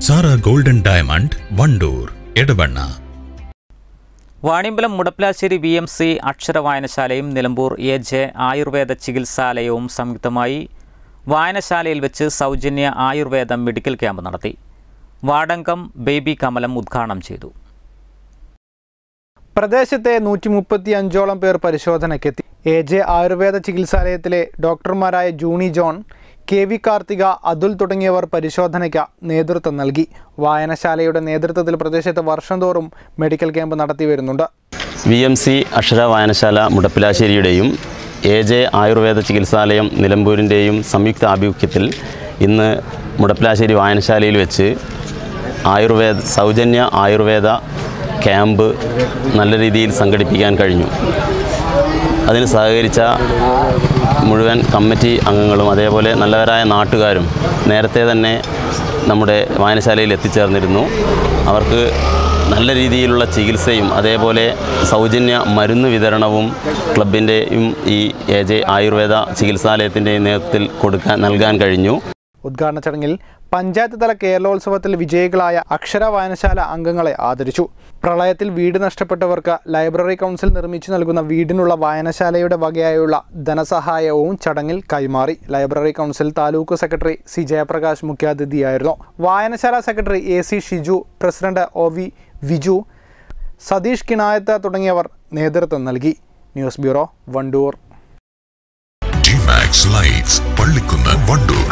Sara golden diamond Wandoor Edavanna Vaniyambalam Mudappilassery V M C Akshara വായനശാലയും Nilambur A J Ayurveda ചികിത്സാലയവും സംയുക്തമായി വായനശാലയിൽ വെച്ച് സൗജന്യ ആയുർവേദ മെഡിക്കൽ ക്യാമ്പ് നടത്തി വാടങ്കം ബേബി കമലം ഉദ്ഘാടനം ചെയ്തു പ്രദേശത്തെ നൂറ്റി മുപ്പത്തി അഞ്ചോളം പേർ പരിശോധനയ്ക്കെത്തി എ ജെ ആയുർവേദ ചികിത്സാലയത്തിലെ ഡോക്ടർമാരായ Juni John K V Karthika Athul തുടങ്ങിയവർ പരിശോധനയ്ക്ക് നേതൃത്വം നൽകി വായനശാലയുടെ നേതൃത്വത്തിൽ പ്രദേശത്ത് വർഷം തോറും മെഡിക്കൽ ക്യാമ്പ് നടത്തി വരുന്നുണ്ട് വി എം സി അക്ഷര വായനശാല മുടപ്പിലാശ്ശേരിയുടെയും എ ജെ ആയുർവേദ ചികിത്സാലയം നിലമ്പൂരിൻ്റെയും സംയുക്ത ആഭിമുഖ്യത്തിൽ ഇന്ന് മുടപ്പിലാശ്ശേരി വായനശാലയിൽ വെച്ച് ആയുർവേദ സൗജന്യ ആയുർവേദ ക്യാമ്പ് നല്ല രീതിയിൽ സംഘടിപ്പിക്കാൻ കഴിഞ്ഞു അതിന് സഹകരിച്ച മുഴുവൻ കമ്മിറ്റി അംഗങ്ങളും അതേപോലെ നല്ലവരായ നാട്ടുകാരും നേരത്തെ തന്നെ നമ്മുടെ വായനശാലയിൽ എത്തിച്ചേർന്നിരുന്നു അവർക്ക് നല്ല രീതിയിലുള്ള ചികിത്സയും അതേപോലെ സൗജന്യ മരുന്ന് വിതരണവും ക്ലബിൻ്റെയും ഈ എ ജെ ആയുർവേദ ചികിത്സാലയത്തിൻ്റെയും നേതൃത്വത്തിൽ കൊടുക്കാൻ നൽകാൻ കഴിഞ്ഞു ഉദ്ഘാടന ചടങ്ങിൽ പഞ്ചായത്ത് തല കേരളോത്സവത്തിൽ വിജയികളായ അക്ഷര വായനശാല അംഗങ്ങളെ ആദരിച്ചു പ്രളയത്തിൽ വീട് നഷ്ടപ്പെട്ടവർക്ക് ലൈബ്രറി കൗൺസിൽ നിർമ്മിച്ചു നൽകുന്ന വീടിനുള്ള വായനശാലയുടെ വകയായുള്ള ധനസഹായവും ചടങ്ങിൽ കൈമാറി library council taluk secretary C Jayaprakash മുഖ്യാതിഥിയായിരുന്നു വായനശാല secretary A C Shiju president O V Viju Satheesh Kinayath തുടങ്ങിയവർ നേതൃത്വം നൽകി news bureau Wandoor Gmax lights Pallikkunnu Wandoor